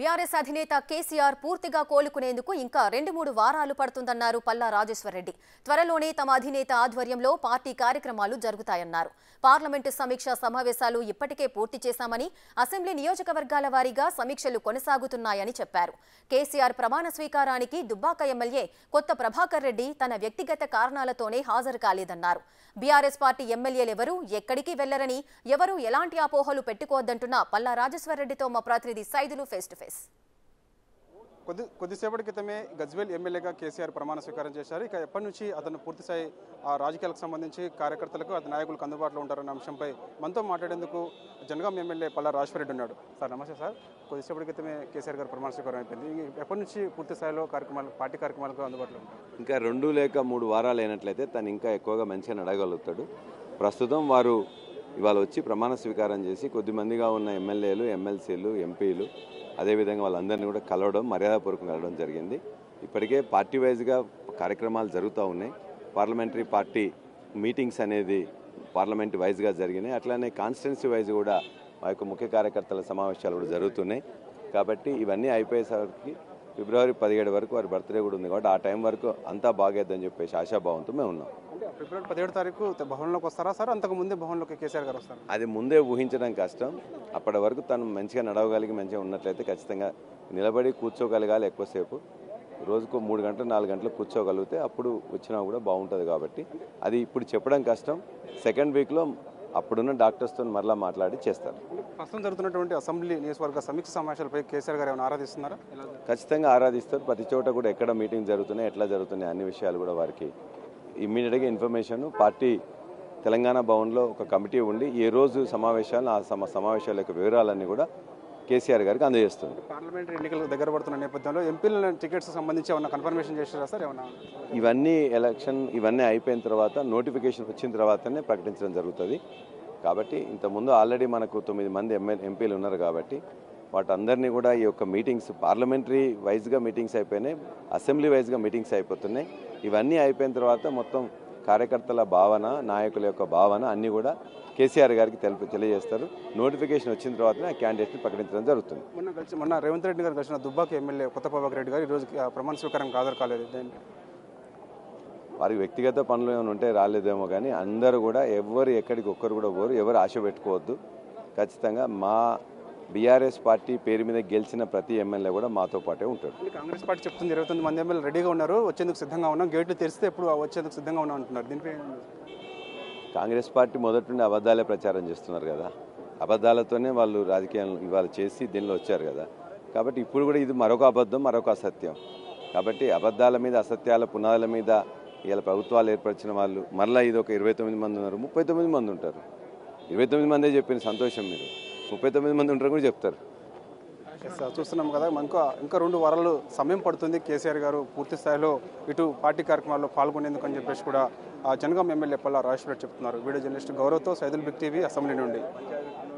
BRS అధినేత కేసీఆర్ పూర్తిగా కోలుకునేందుకు ఇంకా రెండు మూడు వారాలు పడుతుందన్నారు పల్లా రాజేశ్వరరెడ్డి త్వరలోనే తమ అధినేత ఆధ్వర్యంలో పార్టీ కార్యక్రమాలు జరుగుతాయన్నారు పార్లమెంటు సమీక్ష సమావేశాలు ఇప్పటికే పూర్తి చేశామని అసెంబ్లీ నియోజకవర్గాల వారీగా సమీక్షలు కొనసాగుతున్నాయని చెప్పారు కేసీఆర్ ప్రమాణ స్వీకారానికి దుబ్బాక ఎమ్మెల్యే కొత్త ప్రభాకర్ రెడ్డి తన వ్యక్తిగత కారణాలతోనే హాజరు కాలేదన్నారు బీఆర్ఎస్ పార్టీ ఎమ్మెల్యేలెవరూ ఎక్కడికి వెళ్లరని ఎవరూ ఎలాంటి అపోహలు పెట్టుకోవద్దంటున్న పల్లా రాజేశ్వరరెడ్డితో మా ప్రతినిధి సైదులు ఫేస్ టు ఫేస్ కొద్ది కొద్దిసేపటి క్రితమే గజ్వేల్ ఎమ్మెల్యేగా కేసీఆర్ ప్రమాణ స్వీకారం చేశారు ఇక ఎప్పటి నుంచి అతను పూర్తిస్థాయి ఆ రాజకీయాలకు సంబంధించి కార్యకర్తలకు అతని నాయకులకు అందుబాటులో ఉంటారన్న అంశంపై మనతో మాట్లాడేందుకు జనగాం ఎమ్మెల్యే పల్లా రాజశేఖరెడ్డి ఉన్నాడు సార్ నమస్తే సార్ కొద్దిసేపటి క్రితమే కేసీఆర్ గారు ప్రమాణ స్వీకారం అయిపోయింది ఇంక ఎప్పటి నుంచి పూర్తి స్థాయిలో కార్యక్రమాలు పార్టీ కార్యక్రమాలకు అందుబాటులో ఉంటారు ఇంకా రెండు లేక మూడు వారాలు అయినట్లయితే తను ఇంకా ఎక్కువగా మంచిగా నడగలుగుతాడు ప్రస్తుతం వారు ఇవాళ వచ్చి ప్రమాణ స్వీకారం చేసి కొద్దిమందిగా ఉన్న ఎమ్మెల్యేలు ఎమ్మెల్సీలు ఎంపీలు అదేవిధంగా వాళ్ళందరినీ కూడా కలవడం మర్యాదపూర్వకంగా కలవడం జరిగింది ఇప్పటికే పార్టీ వైజ్గా కార్యక్రమాలు జరుగుతూ ఉన్నాయి పార్లమెంటరీ పార్టీ మీటింగ్స్ అనేది పార్లమెంట్ వైజ్గా జరిగినాయి అట్లానే కాన్స్టిట్యున్సీ వైజ్ కూడా మా యొక్క ముఖ్య కార్యకర్తల సమావేశాలు కూడా జరుగుతున్నాయి కాబట్టి ఇవన్నీ అయిపోయేసరికి ఫిబ్రవరి పదిహేడు వరకు వారి బర్త్డే కూడా ఉంది కాబట్టి ఆ టైం వరకు అంతా బాగేద్దని చెప్పేసి ఆశాభావంతో మేము ఉన్నాం అంటే ఫిబ్రవరి పదిహేడు తారీఖు భవన్లోకి వస్తారా సార్ అంతకు ముందే భవన్లోకి కేసీఆర్ గారు వస్తారు అది ముందే ఊహించడం కష్టం అప్పటి వరకు తను మంచిగా నడవగలిగి మంచిగా ఉన్నట్లయితే ఖచ్చితంగా నిలబడి కూర్చోగలగాలి ఎక్కువసేపు రోజుకు మూడు గంటలు నాలుగు గంటలు కూర్చోగలిగితే అప్పుడు వచ్చినా కూడా బాగుంటుంది కాబట్టి అది ఇప్పుడు చెప్పడం కష్టం సెకండ్ వీక్లో అప్పుడున్న డాక్టర్స్తో మరలా మాట్లాడి చేస్తారు ప్రస్తుతం జరుగుతున్నటువంటి అసెంబ్లీ నియోజకవర్గ సమీక్ష సమావేశాలపై కేసీఆర్ గారు ఏమైనా ఆరాధిస్తున్నారా ఎలా జరుగుతుంది? ఖచ్చితంగా ఆరాధిస్తారు ప్రతి చోట కూడా ఎక్కడ మీటింగ్ జరుగుతున్నాయి ఎట్లా జరుగుతున్నాయి అన్ని విషయాలు కూడా వారికి ఇమ్మీడియట్గా ఇన్ఫర్మేషన్ పార్టీ తెలంగాణ భవన్లో ఒక కమిటీ ఉండి ఏ రోజు సమావేశాలు ఆ సమ సమావేశాల యొక్క వివరాలన్నీ కూడా కేసీఆర్ గారికి అందజేస్తుంది పార్లమెంటరీ ఎన్నికలు దగ్గర పడుతున్న నేపథ్యంలో ఎంపీల టికెట్స్ సంబంధించి ఏమన్నా కన్ఫర్మేషన్ చేశారా సార్ ఏమన్నా ఇవన్నీ ఎలక్షన్ ఇవన్నీ అయిపోయిన తర్వాత నోటిఫికేషన్ వచ్చిన తర్వాతనే ప్రకటించడం జరుగుతుంది కాబట్టి ఇంతకుముందు ఆల్రెడీ మనకు తొమ్మిది మంది ఎంఎల్ ఎంపీలు ఉన్నారు కాబట్టి వాటందరినీ కూడా ఈ యొక్క మీటింగ్స్ పార్లమెంటరీ వైజ్గా మీటింగ్స్ అయిపోయినాయి అసెంబ్లీ వైజ్గా మీటింగ్స్ అయిపోతున్నాయి ఇవన్నీ అయిపోయిన తర్వాత మొత్తం కార్యకర్తల భావన నాయకుల యొక్క భావన అన్నీ కూడా కేసీఆర్ గారికి తెలుపు తెలియజేస్తారు నోటిఫికేషన్ వచ్చిన తర్వాతనే ఆ క్యాండిడేట్ని ప్రకటించడం జరుగుతుంది మొన్న కలిసి మొన్న రేవంత్ రెడ్డి గారు కలిసిన దుబ్బాక ఎమ్మెల్యే కొత్త ప్రభాకర్ రెడ్డి గారు ఈరోజు ఆ ప్రమాణ స్వీకారానికి హాజరు కాలేదు దేనికి? వారికి వ్యక్తిగత పనులు ఏమైనా ఉంటే రాలేదేమో కానీ అందరూ కూడా ఎవరు ఎక్కడికి ఒక్కరు కూడా పోరు ఎవరు ఆశ పెట్టుకోవద్దు ఖచ్చితంగా మా బీఆర్ఎస్ పార్టీ పేరు మీద గెలిచిన ప్రతి ఎమ్మెల్యే కూడా మాతో పాటే ఉంటాడు అంటే కాంగ్రెస్ పార్టీ చెప్తుంది ఇరవై తొమ్మిది మంది ఎమ్మెల్యే రెడీగా ఉన్నారు వచ్చేందుకు సిద్ధంగా ఉన్నాం గేట్లు తెరిస్తే ఎప్పుడు వచ్చేందుకు సిద్ధంగా ఉన్నాం అంటున్నారు దీనిపై ఏం చెప్తారు? కాంగ్రెస్ పార్టీ మొదటి నుండి అబద్ధాలే ప్రచారం చేస్తున్నారు కదా అబద్ధాలతోనే వాళ్ళు రాజకీయం ఇవాళ చేసి దీనిలో వచ్చారు కదా కాబట్టి ఇప్పుడు కూడా ఇది మరొక అబద్ధం మరొక అసత్యం కాబట్టి అబద్ధాల మీద అసత్యాల పునాదుల మీద ఇవాళ ప్రభుత్వాలు ఏర్పరిచిన వాళ్ళు మరలా ఇది ఒక ఇరవై తొమ్మిది మంది ఉన్నారు ముప్పై తొమ్మిది మంది ఉంటారు ఇరవై తొమ్మిది మందే చెప్పిన సంతోషం మీరు ముప్పై తొమ్మిది మంది ఉంటారు కూడా చెప్తారు ఎస్ సార్, చూస్తున్నాం కదా ఇంకా ఇంకా రెండు వారాలు సమయం పడుతుంది కేసీఆర్ గారు పూర్తి స్థాయిలో ఇటు పార్టీ కార్యక్రమాల్లో పాల్గొనేందుకు అని చెప్పేసి కూడా ఆ జనగాం ఎమ్మెల్యే పల్లా రాజేశ్వర చెప్తున్నారు వీడియో జర్నలిస్ట్ గౌరవ్తో సైదుల్ బిగ్ టీవీ అసెంబ్లీ నుండి